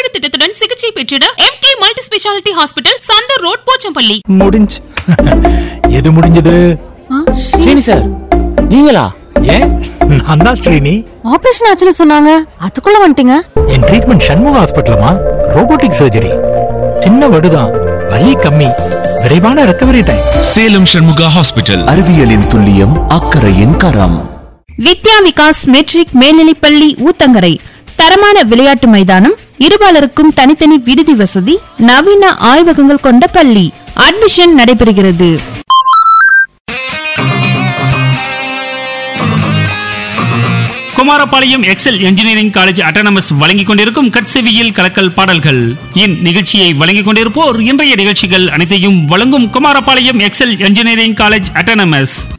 காப்பீடு திட்டத்துடன் சிகிச்சை பெற்றிட M K multi speciality hospital Chandar road Pochampalli முடிஞ்சு எது முடிஞ்சது ஸ்ரீனி சார் நீங்களா ஏன் நான் தான் ஸ்ரீனி ஆபரேஷன் ஆச்சுன்னு சொன்னாங்க அதுக்குள்ள வந்துட்டீங்க என் ட்ரீட்மெண்ட் சண்முக ஹாஸ்பிட்டலமா ரோபோட்டிக் சர்ஜரி சின்ன வடுதான் வலி கம்மி விரைவான recovery time Salem Shanmuga hospital அறிவியலின் துல்லியம் அக்கறையின் கரம் வித்யா விகாஸ் மெட்ரிக் மேல்நிலைப்பள்ளி ஊத்தங்கரை தரமான விளையாட்டு மைதானம் இருபாலருக்கும் தனித்தனி விடுதி வசதி நவீன ஆய்வகங்கள் கொண்ட பள்ளி அட்மிஷன் நடைபெறுகிறது Kumarapalayam Excel engineering college autonomous வழங்கிக் கொண்டிருக்கும் கட்செவியில் கலக்கல் பாடல்கள் இந்நிகழ்ச்சியை வழங்கிக் கொண்டிருப்போர் இன்றைய நிகழ்ச்சிகள் அனைத்தையும் வழங்கும் Kumarapalayam Excel engineering college autonomous